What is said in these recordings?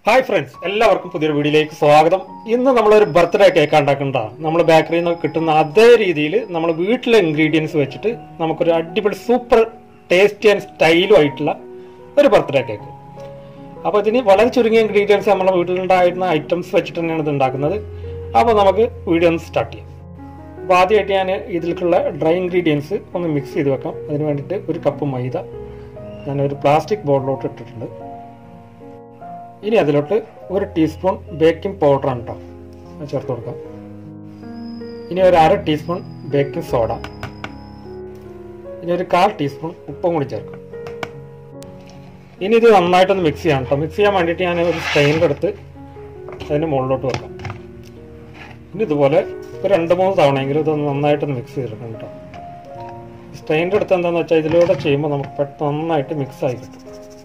Hi friends എല്ലാവർക്കും പുതിയൊരു വീഡിയോയിലേക്ക് സ്വാഗതം ഇന്ന് നമ്മളൊരു ബർത്ത്ഡേ കേക്ക് ഉണ്ടാക്കുന്നതാണ് നമ്മൾ ബേക്കറിയിൽ നിന്ന് കിട്ടുന്ന അതേ രീതിയിൽ നമ്മൾ വീട്ടിലെ ഇൻഗ്രീഡിയൻസ് വെച്ചിട്ട് നമുക്കൊരു അടിപൊളി സൂപ്പർ ടേസ്റ്റി ആൻഡ് സ്റ്റൈലും ആയിട്ടുള്ള ഒരു ബർത്ത്ഡേ കേക്ക് അപ്പോൾ ഇതിന് വളരെ ചുരുങ്ങിയ ഇൻഗ്രീഡിയൻസ് നമ്മുടെ വീട്ടിലുണ്ടായിരുന്ന ഐറ്റംസ് വെച്ചിട്ട് തന്നെയാണ് ഇത് ഉണ്ടാക്കുന്നത് അപ്പോൾ നമുക്ക് വീഡിയോ ഒന്ന് സ്റ്റാർട്ട് ചെയ്യാം അപ്പോൾ ആദ്യമായിട്ട് ഞാൻ ഇതിലേക്കുള്ള ഡ്രൈ ഇൻഗ്രീഡിയൻസ് ഒന്ന് മിക്സ് ചെയ്ത് വെക്കാം അതിന് വേണ്ടിയിട്ട് ഒരു കപ്പ് മൈദ ഞാൻ ഒരു പ്ലാസ്റ്റിക് ബോർഡിലോട്ട് ഇട്ടിട്ടുണ്ട് ഇനി അതിലോട്ട് ഒരു ടീസ്പൂൺ ബേക്കിംഗ് പൗഡറാണ് കേട്ടോ അത് ചേർത്ത് കൊടുക്കാം ഇനി ഒരു അര ടീസ്പൂൺ ബേക്കിംഗ് സോഡ ഇനി ഒരു കാൽ ടീസ്പൂൺ ഉപ്പും കൂടി ചേർക്കാം ഇനി ഇത് നന്നായിട്ടൊന്ന് മിക്സ് ചെയ്യാം കേട്ടോ മിക്സ് ചെയ്യാൻ വേണ്ടിയിട്ട് ഞാൻ ഒരു സ്റ്റൈനിലെടുത്ത് അതിന് മുകളിലോട്ട് വെക്കാം ഇനി ഇതുപോലെ ഒരു രണ്ട് മൂന്ന് തവണയെങ്കിലും ഇതൊന്ന് നന്നായിട്ടൊന്ന് മിക്സ് ചെയ്തെടുക്കണം കേട്ടോ സ്റ്റൈനിൻ്റെ അടുത്ത് എന്താണെന്ന് വെച്ചാൽ ഇതിലൂടെ ചെയ്യുമ്പോൾ നമുക്ക് പെട്ടെന്ന് നന്നായിട്ട് മിക്സ് ആയി കിട്ടും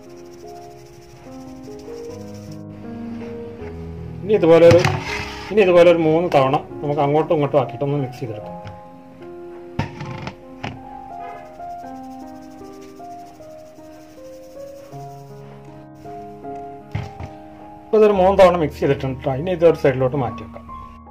ഇനി ഇതുപോലെ ഒരു ഇനി ഇതുപോലെ ഒരു മൂന്ന് തവണ നമുക്ക് അങ്ങോട്ടും ഇങ്ങോട്ടും ആക്കിയിട്ട് ഒന്ന് മിക്സ് ചെയ്തെടുക്കാം ഇപ്പോൾ ഇതൊരു മൂന്ന് തവണ മിക്സ് ചെയ്തിട്ടുണ്ട് ട്ടോ. ഇനി ഇതൊരു സൈഡിലോട്ട് മാറ്റി വെക്കാം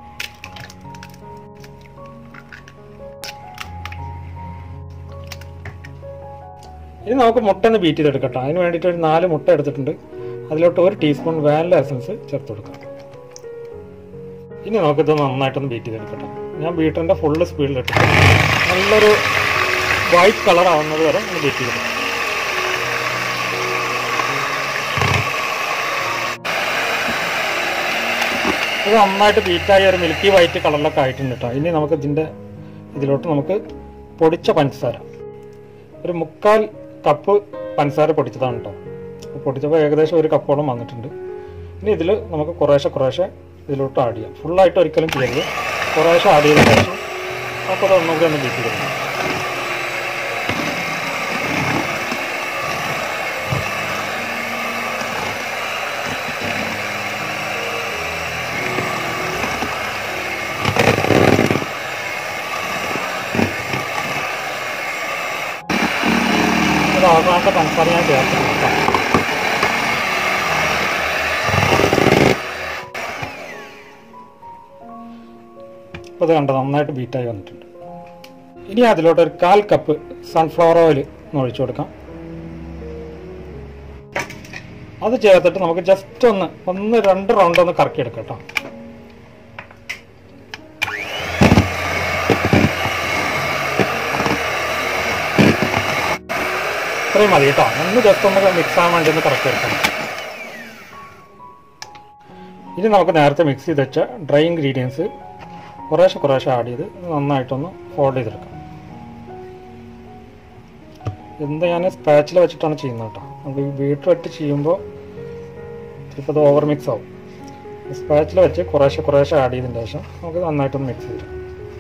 ഇനി നമുക്ക് മുട്ട ഒന്ന് ബീറ്റ് ചെയ്തെടുക്കട്ടോ അതിന് വേണ്ടിയിട്ട് ഒരു നാല് മുട്ട എടുത്തിട്ടുണ്ട് അതിലോട്ട് ഒരു ടീസ്പൂൺ വാനില എസൻസ് ചേർത്ത് കൊടുക്കാം ഇനി നമുക്കിത് നന്നായിട്ടൊന്ന് ബീറ്റ് ചെയ്തെടുക്കട്ടെ ഞാൻ ബീറ്ററിൻ്റെ ഫുള്ള് സ്പീഡിലിട്ട് നല്ലൊരു വൈറ്റ് കളർ ആവുന്നത് വരെ ഒന്ന് ബീറ്റ് ചെയ്തെടുക്കാം ഇത് നന്നായിട്ട് ബീറ്റായി ഒരു മിൽക്കി വൈറ്റ് കളറിലൊക്കെ ആയിട്ടുണ്ട് കേട്ടോ ഇനി നമുക്ക് ഇതിൻ്റെ ഇതിലോട്ട് നമുക്ക് പൊടിച്ച പഞ്ചസാര ഒരു മുക്കാൽ കപ്പ് പഞ്ചസാര പൊടിച്ചതാണ് കേട്ടോ പൊടിച്ചപ്പോൾ ഏകദേശം ഒരു കപ്പോളം വന്നിട്ടുണ്ട് ഇനി ഇതിൽ നമുക്ക് കുറേശ്ശെ കുറേശ്ശെ ഇതിലോട്ട് ആഡ് ചെയ്യാം ഫുള്ളായിട്ട് ഒരിക്കലും ചെയ്യരുത് കുറേശ്ശെ ആഡ് ചെയ്ത ശേഷം അപ്പോൾ അത് ഒന്നുകൂടി ഒന്ന് ബീറ്റ് ചെയ്തെടുക്കാം ഇത് അവസാനത്തെ പഞ്ചസാര ഞാൻ ചേർത്ത് കൊടുക്കാം അപ്പോൾ ഇത് കണ്ടോ നന്നായിട്ട് ബീറ്റായി വന്നിട്ടുണ്ട് ഇനി അതിലോട്ട് ഒരു കാൽ കപ്പ് സൺഫ്ലവർ ഓയിൽ ഒന്ന് ഒഴിച്ചു കൊടുക്കാം അത് ചേർത്തിട്ട് നമുക്ക് ജസ്റ്റ് ഒന്ന് ഒന്ന് രണ്ട് റൗണ്ട് ഒന്ന് കറക്കിയെടുക്കാം കേട്ടോ ഇത്രയും മതി കേട്ടോ ഒന്ന് ജസ്റ്റ് ഒന്ന് മിക്സ് ആകാൻ വേണ്ടി ഒന്ന് കറക്റ്റ് എടുക്കണം ഇനി നമുക്ക് നേരത്തെ മിക്സ് ചെയ്ത് വെച്ച ഡ്രൈ ഇൻഗ്രീഡിയൻസ് കുറേശ്ശെ കുറേശ്ശെ ആഡ് ചെയ്ത് നന്നായിട്ടൊന്ന് ഫോൾഡ് ചെയ്തെടുക്കാം എന്ത് ഞാൻ സ്പാച്ചിൽ വെച്ചിട്ടാണ് ചെയ്യുന്നത് കേട്ടോ നമുക്ക് ഈ വീട്ടിലിട്ട് ചെയ്യുമ്പോൾ ചിലപ്പോൾ അത് ഓവർ മിക്സ് ആവും സ്പാച്ചിൽ വെച്ച് കുറേശ്ശെ കുറേശ്ശെ ആഡ് ചെയ്തതിന് ശേഷം നമുക്ക് നന്നായിട്ടൊന്ന് മിക്സ് ചെയ്തെടുക്കാം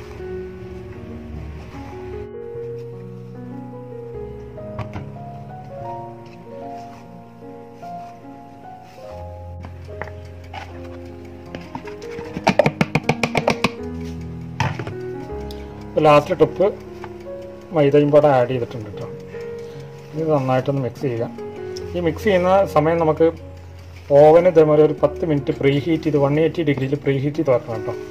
ലാസ്റ്റ് ട്രിപ്പ് മൈദയും പാടെ ആഡ് ചെയ്തിട്ടുണ്ട് കേട്ടോ ഇത് നന്നായിട്ടൊന്ന് മിക്സ് ചെയ്യുക ഈ മിക്സ് ചെയ്യുന്ന സമയം നമുക്ക് ഓവന് ഇതേപോലെ ഒരു പത്ത് മിനിറ്റ് പ്രീ ഹീറ്റ് ചെയ്ത് വൺ എയ്റ്റി ഡിഗ്രിയിൽ പ്രീ ഹീറ്റ് ചെയ്ത് വെക്കണം കേട്ടോ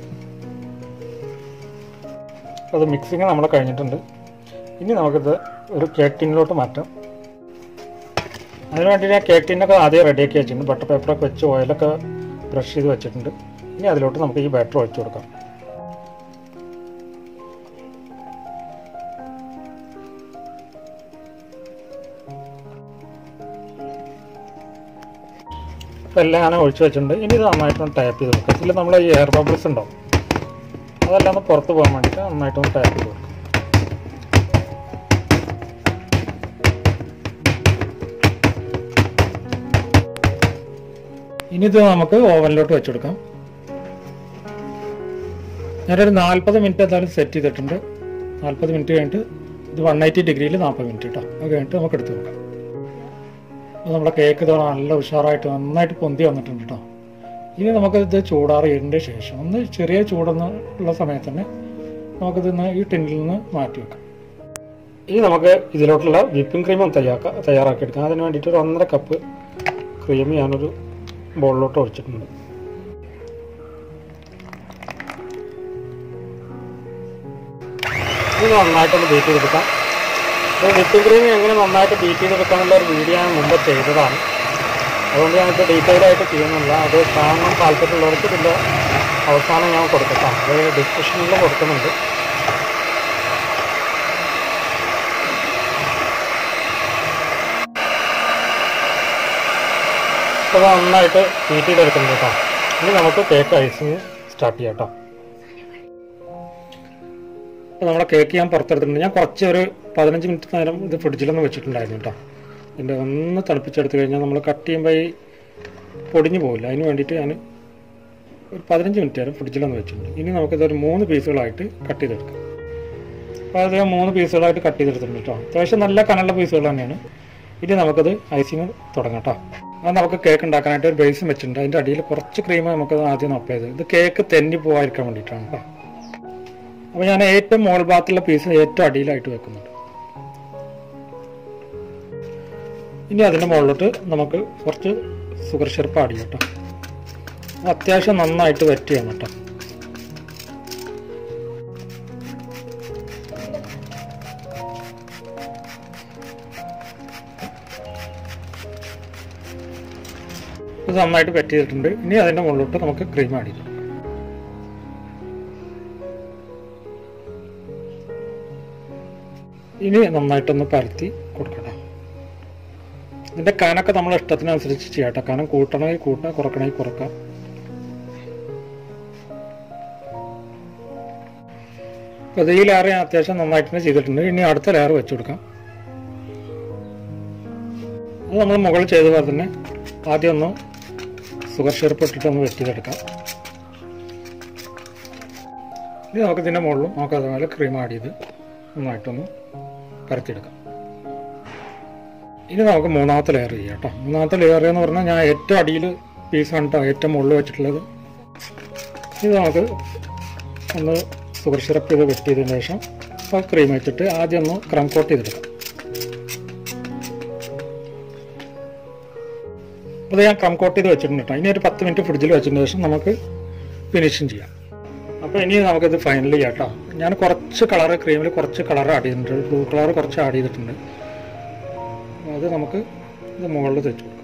അത് മിക്സിങ് നമ്മൾ കഴിഞ്ഞിട്ടുണ്ട് ഇനി നമുക്കിത് ഒരു കേക്ക് ടിന്നിലോട്ട് മാറ്റാം അതിന് വേണ്ടി ഞാൻ കേക്ക് ടിന്നൊക്കെ ആദ്യം റെഡിയാക്കി വെച്ചിട്ടുണ്ട് ബട്ടർ പേപ്പറൊക്കെ വെച്ച് ഓയിലൊക്കെ ബ്രഷ് ചെയ്ത് വെച്ചിട്ടുണ്ട് ഇനി അതിലോട്ട് നമുക്ക് ഈ ബാറ്റർ ഒഴിച്ചു കൊടുക്കാം അപ്പോൾ എല്ലാം ഞാൻ ഒഴിച്ച് വെച്ചിട്ടുണ്ട് ഇനി ഇത് നന്നായിട്ടൊന്ന് ടാപ്പ് ചെയ്ത് കൊടുക്കുക ഇതിൽ നമ്മൾ ഈ എയർ ബബിൾസ് ഉണ്ടാവും അതെല്ലാം ഒന്ന് പുറത്ത് പോകാൻ വേണ്ടിയിട്ട് നന്നായിട്ടൊന്ന് ടാപ്പ് ചെയ്ത് കൊടുക്കുക ഇനി ഇത് നമുക്ക് ഓവനിലോട്ട് വെച്ചെടുക്കാം ഞാനൊരു നാൽപ്പത് മിനിറ്റ് എന്തായാലും സെറ്റ് ചെയ്തിട്ടുണ്ട് നാൽപ്പത് മിനിറ്റ് കഴിഞ്ഞിട്ട് ഇത് വൺ എയ്റ്റി ഡിഗ്രിയിൽ നാൽപ്പത് മിനിറ്റ് കേട്ടോ അത് കഴിഞ്ഞിട്ട് നമുക്ക് എടുത്ത് വെക്കാം അപ്പോൾ നമ്മുടെ കേക്ക് ഇത് നല്ല ഉഷാറായിട്ട് നന്നായിട്ട് പൊന്തി വന്നിട്ടുണ്ട് കേട്ടോ ഇനി നമുക്ക് ഇത് ചൂടാറിയതിൻ്റെ ശേഷം ഒന്ന് ചെറിയ ചൂടെന്ന് ഉള്ള സമയത്ത് തന്നെ നമുക്കിത് ഈ ടിന്നിൽ നിന്ന് മാറ്റി വെക്കാം ഇനി നമുക്ക് ഇതിലോട്ടുള്ള വിപ്പിംഗ് ക്രീം ഒന്ന് തയ്യാക്ക തയ്യാറാക്കി എടുക്കാം അതിന് വേണ്ടിയിട്ട് ഒരു ഒന്നര കപ്പ് ക്രീം ഞാനൊരു ബോളിലോട്ട് ഒഴിച്ചിട്ടുണ്ട് ഇത് നന്നായിട്ടൊന്ന് ബീറ്റ് ചെയ്തെടുക്കാം അപ്പോൾ വിപ്പിംഗ് ക്രീം എങ്ങനെ നന്നായിട്ട് ബീറ്റ് ചെയ്തെടുക്കാനുള്ള ഒരു വീഡിയോ ഞാൻ മുമ്പ് ചെയ്തതാണ് അതുകൊണ്ട് ഞാനിപ്പോൾ ഡീറ്റെയിൽ ആയിട്ട് ചെയ്യുന്നില്ല അത് കാണാൻ താല്പര്യമുള്ളവർക്ക് ഇതിൻ്റെ അവസാനം ഞാൻ കൊടുക്കട്ടാം അത് ഡിസ്ക്രിപ്ഷനിൽ കൊടുക്കുന്നുണ്ട് അപ്പോൾ നന്നായിട്ട് ബീറ്റ് ചെയ്തെടുക്കുന്നുണ്ട് കേട്ടോ ഇനി നമുക്ക് കേക്ക് ഐസിങ് സ്റ്റാർട്ട് ചെയ്യാം കേട്ടോ അപ്പോൾ നമ്മളെ കേക്ക് ഞാൻ പുറത്തെടുത്തിട്ടുണ്ട് ഞാൻ കുറച്ച് ഒരു പതിനഞ്ച് മിനിറ്റ് നേരം ഇത് ഫ്രിഡ്ജിലൊന്ന് വെച്ചിട്ടുണ്ടായിരുന്നു കേട്ടോ ഇതിൻ്റെ ഒന്ന് തണുപ്പിച്ചെടുത്ത് കഴിഞ്ഞാൽ നമ്മൾ കട്ട് ചെയ്യുമ്പോൾ ഈ പൊടിഞ്ഞു പോകില്ല അതിന് വേണ്ടിയിട്ട് ഞാൻ ഒരു പതിനഞ്ച് മിനിറ്റ് നേരം ഫ്രിഡ്ജിലൊന്ന് വെച്ചിട്ടുണ്ട് ഇനി നമുക്കിതൊരു മൂന്ന് പീസുകളായിട്ട് കട്ട് ചെയ്തെടുക്കാം അപ്പോൾ അത് ഞാൻ മൂന്ന് പീസുകളായിട്ട് കട്ട് ചെയ്തെടുത്തിട്ടുണ്ട് കേട്ടോ അത്യാവശ്യം നല്ല കനമുള്ള പീസുകൾ തന്നെയാണ് ഇനി നമുക്കത് ഐസിങ് തുടങ്ങാം കേട്ടോ അത് നമുക്ക് കേക്ക് ഉണ്ടാക്കാനായിട്ട് ഒരു ബേസും വെച്ചിട്ടുണ്ട് അതിൻ്റെ അടിയിൽ കുറച്ച് ക്രീം നമുക്ക് ആദ്യം അപ്ലൈ ചെയ്ത് ഇത് കേക്ക് തെന്നി പോകാതിരിക്കാൻ വേണ്ടിയിട്ടാണ് കേട്ടോ അപ്പോൾ ഞാൻ ഏറ്റവും മോൾ ഭാഗത്തുള്ള പീസ് ഏറ്റവും അടിയിലായിട്ട് വെക്കുന്നുണ്ട് ഇനി അതിൻ്റെ മുകളിലോട്ട് നമുക്ക് കുറച്ച് സുഗർ സിറപ്പ് ആഡ് ചെയ്യാം കേട്ടോ അത് അത്യാവശ്യം നന്നായിട്ട് വെറ്റ് ചെയ്യണം കേട്ടോ ഇത് നന്നായിട്ട് വെറ്റ് ചെയ്തിട്ടുണ്ട് ഇനി അതിൻ്റെ മുകളിലോട്ട് നമുക്ക് ക്രീം ആഡ് ചെയ്യാം ഇനി നന്നായിട്ടൊന്ന് പരത്തി കൊടുക്കണം ഇതിൻ്റെ കനൊക്കെ നമ്മളെ ഇഷ്ടത്തിനനുസരിച്ച് ചെയ്യാം കേട്ടോ കനം കൂട്ടണമെങ്കിൽ കൂട്ടാം കുറക്കണമെങ്കിൽ കുറക്കാം അപ്പോൾ ഈ ലെയർ ഞാൻ അത്യാവശ്യം നന്നായിട്ട് തന്നെ ചെയ്തിട്ടുണ്ട് ഇനി അടുത്ത ലെയർ വെച്ച് കൊടുക്കാം അത് നമ്മൾ മുകളിൽ ചെയ്ത പോലെ തന്നെ ആദ്യം ഒന്ന് സുഗർ സിറപ്പ് ഇട്ടിട്ട് ഒന്ന് വെറ്റ് ചെയ്തെടുക്കാം ഇനി നമുക്ക് ഇതിൻ്റെ മുകളിലും നമുക്ക് അതുപോലെ ക്രീം ആഡ് ചെയ്ത് നന്നായിട്ടൊന്ന് പരത്തിയെടുക്കാം ഇനി നമുക്ക് മൂന്നാമത്തെ ലെയർ ചെയ്യാം കേട്ടോ മൂന്നാമത്തെ ലെയർ എന്ന് പറഞ്ഞാൽ ഞാൻ ഏറ്റവും അടിയിൽ പീസാണ് കേട്ടോ ഏറ്റവും മുകളിൽ വെച്ചിട്ടുള്ളത് ഇത് നമുക്ക് ഒന്ന് സുഗർ സിറപ്പ് ചെയ്ത് വെറ്റ് ചെയ്തതിന് ശേഷം അപ്പോൾ ക്രീം വെച്ചിട്ട് ആദ്യം ഒന്ന് ക്രം കോട്ട് ചെയ്തെടുക്കാം അപ്പോൾ ഞാൻ ക്രം കോട്ട് ചെയ്ത് വെച്ചിട്ടുണ്ട് കേട്ടോ ഇനി ഒരു പത്ത് മിനിറ്റ് ഫ്രിഡ്ജിൽ വെച്ചതിന് ശേഷം നമുക്ക് ഫിനിഷിങ് ചെയ്യാം അപ്പോൾ ഇനി നമുക്കിത് ഫൈനൽ ചെയ്യാം കേട്ടോ ഞാൻ കുറച്ച് കളർ ക്രീമിൽ കുറച്ച് കളർ ആഡ് ചെയ്തിട്ടുണ്ട് ബ്ലൂ കളർ കുറച്ച് ആഡ് ചെയ്തിട്ടുണ്ട് അത് നമുക്ക് ഇത് മുകളിൽ തെച്ച് കൊടുക്കാം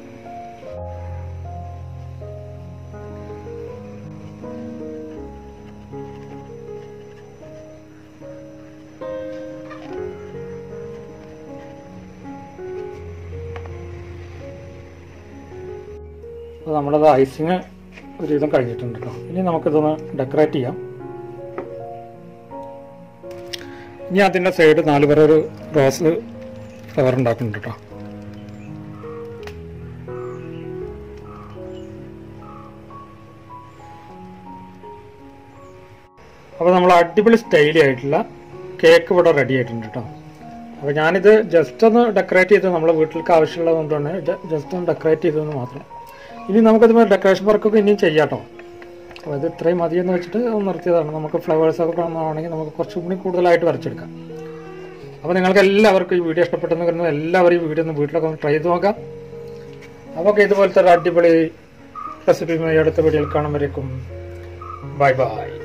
അപ്പോൾ നമ്മളത് ഐസിങ് ഒരുവിധം കഴിഞ്ഞിട്ടുണ്ട് കേട്ടോ ഇനി നമുക്കിതൊന്ന് ഡെക്കറേറ്റ് ചെയ്യാം ഇനി അതിൻ്റെ സൈഡ് നാല് പേർ ഒരു റോസ് ഫ്ലവർ ഉണ്ടാക്കുന്നുണ്ട് കേട്ടോ അപ്പോൾ നമ്മൾ അടിപൊളി സ്റ്റൈലി ആയിട്ടുള്ള കേക്ക് ഇവിടെ റെഡി ആയിട്ടുണ്ട് കേട്ടോ അപ്പോൾ ഞാനിത് ജസ്റ്റ് ഒന്ന് ഡെക്കറേറ്റ് ചെയ്ത് നമ്മളെ വീട്ടിലേക്ക് ആവശ്യമുള്ളത് കൊണ്ടാണ് ജസ്റ്റ് ഒന്ന് ഡെക്കറേറ്റ് ചെയ്തതെന്ന് മാത്രം ഇനി നമുക്കത് ഡെക്കറേഷൻ വർക്കൊക്കെ ഇനിയും ചെയ്യാം കേട്ടോ അപ്പോൾ ഇത് ഇത്രയും മതിയെന്ന് വെച്ചിട്ട് ഒന്ന് നിർത്തിയതാണ് നമുക്ക് ഫ്ലവേഴ്സൊക്കെ കാണുന്നതാണെങ്കിൽ നമുക്ക് കുറച്ചും കൂടി കൂടുതലായിട്ട് വരച്ചെടുക്കാം അപ്പോൾ നിങ്ങൾക്ക് എല്ലാവർക്കും ഈ വീഡിയോ ഇഷ്ടപ്പെട്ടെന്ന് കരുതുന്നു എല്ലാവരും ഈ വീഡിയോ ഒന്ന് വീട്ടിലൊക്കെ ഒന്ന് ട്രൈ ചെയ്ത് നോക്കാം അപ്പോൾ ഇതുപോലത്തെ ഒരു അടിപൊളി റെസിപ്പി അടുത്ത വീഡിയോയിൽ കാണുമ്പോഴേക്കും ബൈ ബൈ